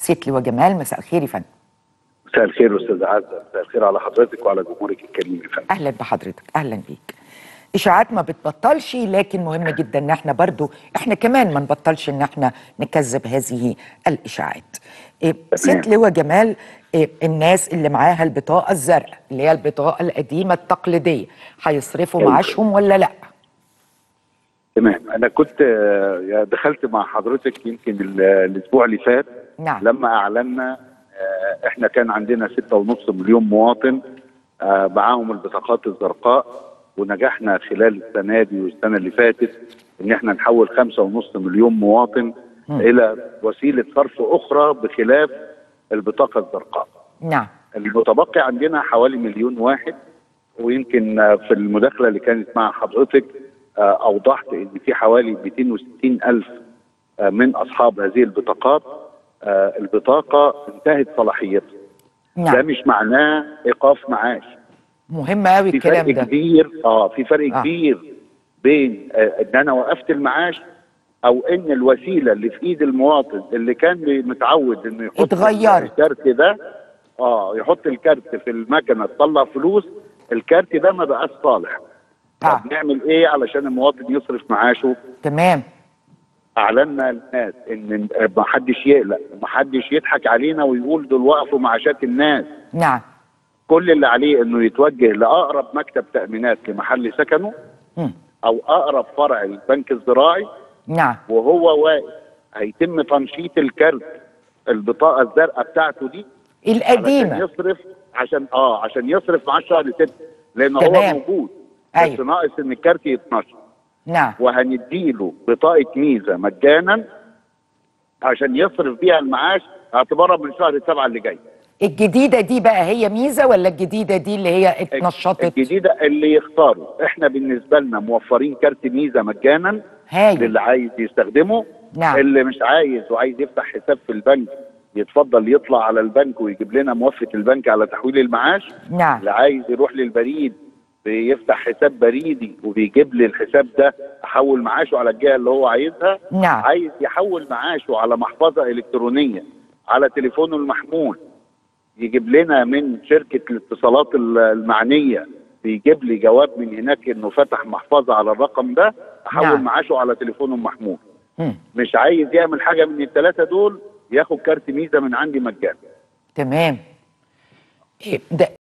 ست لواء جمال مساء الخير يا فندم مساء الخير استاذ عزه مساء الخير على حضرتك وعلى جمهورك الكريم يا فندم اهلا بحضرتك اهلا بيك اشاعات ما بتبطلش لكن مهم جدا ان احنا برضو احنا كمان ما نبطلش ان احنا نكذب هذه الاشاعات إيه ست لواء جمال إيه الناس اللي معاها البطاقه الزرقاء اللي هي البطاقه القديمه التقليديه هيصرفوا أيوة. معاشهم ولا لا تمام انا كنت آه، دخلت مع حضرتك يمكن ال- الاسبوع اللي فات نعم لما اعلنا آه، احنا كان عندنا 6.5 مليون مواطن آه، معاهم البطاقات الزرقاء ونجحنا خلال السنه دي والسنه اللي فاتت ان احنا نحول 5.5 مليون مواطن الى وسيله صرف اخرى بخلاف البطاقه الزرقاء. نعم المتبقي عندنا حوالي مليون واحد ويمكن آه، في المداخله اللي كانت مع حضرتك آه، اوضحت ان في حوالي 260 الف آه، من اصحاب هذه البطاقات آه، البطاقه انتهت صلاحيتها ده نعم مش معناه ايقاف معاش مهم قوي في فرق الكلام ده كبير اه في فرق آه. آه. كبير بين آه ان انا وقفت المعاش او ان الوسيله اللي في ايد المواطن اللي كان متعود انه يحط اتغيرت. الكارت ده اه يحط الكارت في المكنه تطلع فلوس الكارت ده ما بقاش صالح آه. طب نعمل ايه علشان المواطن يصرف معاشه تمام اعلنا للناس ان ما حدش يقلق ما حدش يضحك علينا ويقول دول وقفوا معاشات الناس نعم كل اللي عليه انه يتوجه لاقرب مكتب تامينات لمحل سكنه مم. او اقرب فرع البنك الزراعي نعم وهو واقف هيتم تنشيط الكارت البطاقه الزرقاء بتاعته دي علشان القديمه يصرف عشان اه عشان يصرف مع شهر ستة لان هو تمام. موجود أيوة. بس ناقص ان الكارت يتنشط نعم وهنديله بطاقه ميزه مجانا عشان يصرف بيها المعاش اعتبارا من شهر سبعة اللي جاي الجديده دي بقى هي ميزه ولا الجديده دي اللي هي اتنشطت الجديده اللي يختاروا احنا بالنسبه لنا موفرين كارت ميزه مجانا هايل للي عايز يستخدمه نعم. اللي مش عايز وعايز يفتح حساب في البنك يتفضل يطلع على البنك ويجيب لنا موافقه البنك على تحويل المعاش نعم اللي عايز يروح للبريد بيفتح حساب بريدي وبيجيب لي الحساب ده احول معاشه على الجهه اللي هو عايزها نعم عايز يحول معاشه على محفظه الكترونيه على تليفونه المحمول يجيب لنا من شركه الاتصالات ال- المعنيه بيجيب لي جواب من هناك انه فتح محفظه على الرقم ده احول نعم. معاشه على تليفونه المحمول مم. مش عايز يعمل حاجه من الثلاثه دول ياخد كارت ميزه من عندي مجانا تمام إيه ده